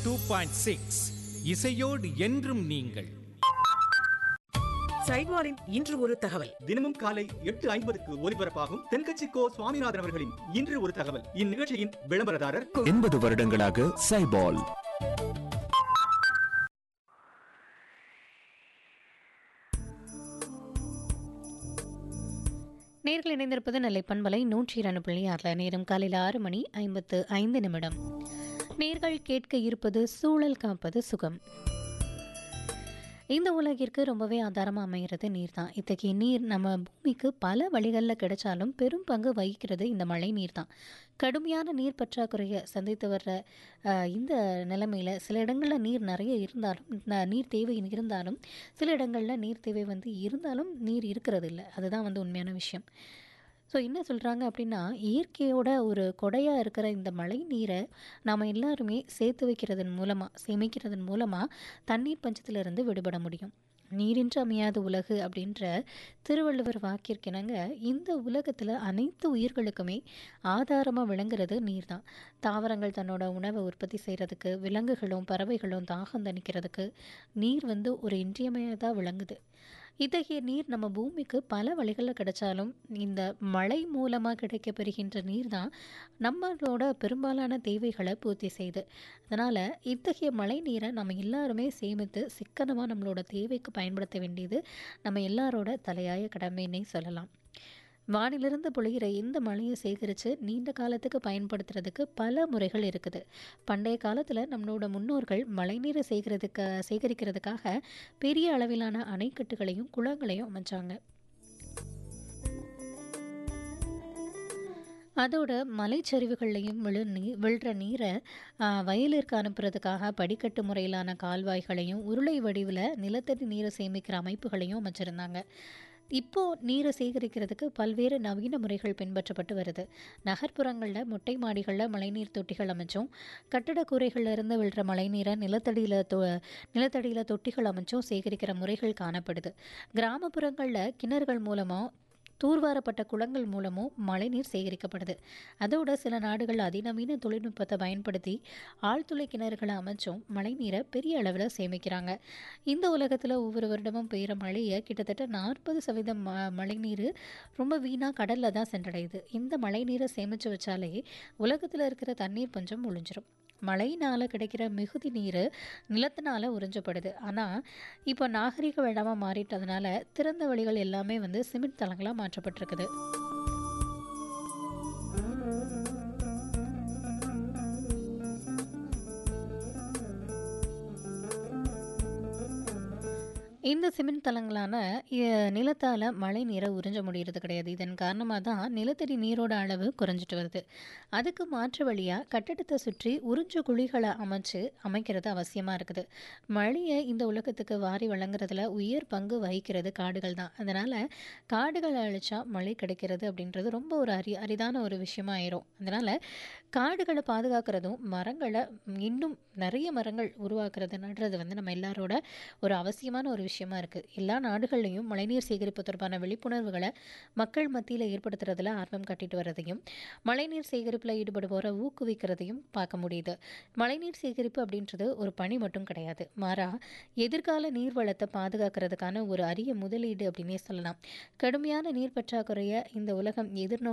two point six இசையோடு என்றும் நீங்கள் சைட்வாரின் இன்று ஒரு தகவல் தினமும் காலை எட்டு ஐம்பதுக்கு ஒலிபரப்பாகும் தென்கட்சி கோ சுவாமிநாதன் அவர்களின் இன்று ஒரு தகவல் இந்நிகழ்ச்சியின் விளம்பரதாரர் எண்பது வருடங்களாக சைபால் நேர்கள் இணைந்திருப்பது நெல்லை பண்பலை நூற்றி இரண்டு புள்ளி ஆறில் நேரம் காலையில் ஆறு மணி ஐம்பத்து ஐந்து நிமிடம் நேர்கள் கேட்க இருப்பது சூழல் காப்பது சுகம் இந்த உலகிற்கு ரொம்பவே ஆதாரமாக அமைகிறது நீர் தான் இத்தகைய நீர் நம்ம பூமிக்கு பல வழிகளில் கிடைச்சாலும் பெரும் பங்கு வகிக்கிறது இந்த மழை நீர் தான் கடுமையான நீர் பற்றாக்குறையை சந்தித்து வர்ற அஹ், இந்த நிலைமையில் சில இடங்களில் நீர் நிறைய இருந்தாலும் ந- நீர் தேவை இருந்தாலும் சில இடங்களில் நீர் தேவை வந்து இருந்தாலும் நீர் இருக்கிறது இல்லை அதுதான் வந்து உண்மையான விஷயம் ஸோ என்ன சொல்கிறாங்க அப்படின்னா இயற்கையோட ஒரு கொடையாக இருக்கிற இந்த மழை நீரை நாம் எல்லாருமே சேர்த்து வைக்கிறதன் மூலமாக சேமிக்கிறதன் மூலமாக தண்ணீர் பஞ்சத்திலிருந்து விடுபட முடியும் நீரின்றி அமையாத உலகு அப்படின்ற திருவள்ளுவர் வாக்கிற்கிணங்க இந்த உலகத்தில் அனைத்து உயிர்களுக்குமே ஆதாரமாக விளங்குறது நீர் தான் தாவரங்கள் தன்னோட உணவை உற்பத்தி செய்கிறதுக்கு விலங்குகளும் பறவைகளும் தாகம் தணிக்கிறதுக்கு நீர் வந்து ஒரு இன்றியமையாததாக விளங்குது இத்தகைய நீர் நம்ம பூமிக்கு பல வழிகளில் கிடைச்சாலும் இந்த மழை மூலமாக கிடைக்கப்பெறுகின்ற நீர் தான் நம்மளோட பெரும்பாலான தேவைகளை பூர்த்தி செய்யுது அதனால் இத்தகைய மழை நீரை நம்ம எல்லாருமே சேமித்து சிக்கனமாக நம்மளோட தேவைக்கு பயன்படுத்த வேண்டியது நம்ம எல்லாரோட தலையாய கடமைன்னே சொல்லலாம் வானிலிருந்து பொழிகிற இந்த மழையை சேகரித்து நீண்ட காலத்துக்கு பயன்படுத்துறதுக்கு பல முறைகள் இருக்குது பண்டைய காலத்தில் நம்மளோட முன்னோர்கள் மழைநீரை சேகரிக்க சேகரிக்கிறதுக்காக பெரிய அளவிலான அணைக்கட்டுகளையும் குளங்களையும் அமைச்சாங்க அதோட மலைச்சரிவுகள்லையும் விழு நீ விழுற நீரை ஆ, வயலிற்கு அனுப்புறதுக்காக படிக்கட்டு முறையிலான கால்வாய்களையும் உருளை வடிவில் நிலத்தடி நீரை சேமிக்கிற அமைப்புகளையும் அமைச்சிருந்தாங்க இப்போ நீரை சேகரிக்கிறதுக்கு பல்வேறு நவீன முறைகள் பின்பற்றப்பட்டு வருது நகர்ப்புறங்களில் மொட்டை மாடிகளில் மழைநீர் தொட்டிகள் அமைச்சும் கட்டட கூரைகள்ல இருந்து விழுற மழைநீரை நிலத்தடியில் தொ நிலத்தடியில் தொட்டிகள் அமைச்சும் சேகரிக்கிற முறைகள் காணப்படுது கிராமப்புறங்களில் கிணறுகள் மூலமாக தூர்வாரப்பட்ட குளங்கள் மூலமும் மழைநீர் சேகரிக்கப்படுது அதோட சில நாடுகள் அதிநவீன தொழில்நுட்பத்தை பயன்படுத்தி ஆழ்துளை கிணறுகளை அமைச்சும் மழைநீரை பெரிய அளவில் சேமிக்கிறாங்க இந்த உலகத்தில் ஒவ்வொரு வருடமும் பெய்கிற மழையை கிட்டத்தட்ட நாற்பது சதவீதம் ம மழைநீர் ரொம்ப வீணாக கடலில் தான் சென்றடையுது இந்த மழைநீரை சேமித்து வச்சாலே உலகத்தில் இருக்கிற தண்ணீர் பஞ்சம் ஒழிஞ்சிரும் மழையினால் கிடைக்கிற மிகுதி நீர் நிலத்தினால உறிஞ்சப்படுது ஆனால் இப்போ நாகரிக வெள்ளமாக மாறிட்டதுனால திறந்த வழிகள் எல்லாமே வந்து சிமெண்ட் தளங்களாக மாற்றப்பட்டிருக்குது இந்த சிமெண்ட் தளங்களான இ- நிலத்தால மழை நீரை உறிஞ்ச முடியறது கிடையாது இதன் காரணமாக தான் நிலத்தடி நீரோட அளவு குறைஞ்சிட்டு வருது அதுக்கு மாற்று வழியாக கட்டடத்தை சுற்றி உறிஞ்சு குழிகளை அமைச்சு அமைக்கிறது அவசியமாக இருக்குது மழையை இந்த உலகத்துக்கு வாரி வழங்குறதுல உயர் பங்கு வகிக்கிறது காடுகள் தான் அதனால் காடுகளை அழிச்சா மழை கிடைக்கிறது அப்படின்றது ரொம்ப ஒரு அரி அரிதான ஒரு விஷயமா ஆயிரும் அதனால் காடுகளை பாதுகாக்கிறதும் மரங்களை இன்னும் நிறைய மரங்கள் உருவாக்குறது நடுறது வந்து நம்ம எல்லாரோட ஒரு அவசியமான ஒரு விஷயமா இருக்குது எல்லா நாடுகள்லையும் மழைநீர் சேகரிப்பு தொடர்பான விழிப்புணர்வுகளை மக்கள் மத்தியில் ஏற்படுத்துறதுல ஆர்வம் காட்டிட்டு வர்றதையும் மழைநீர் சேகரிப்பில் ஈடுபடுவோரை ஊக்குவிக்கிறதையும் பார்க்க முடியுது மழைநீர் சேகரிப்பு அப்படின்றது ஒரு பணி மட்டும் கிடையாது மாறா எதிர்கால நீர் வளத்தை பாதுகாக்கிறதுக்கான ஒரு அரிய முதலீடு அப்படின்னே சொல்லலாம் கடுமையான நீர் பற்றாக்குறையை இந்த உலகம் எதிர்நோக்கி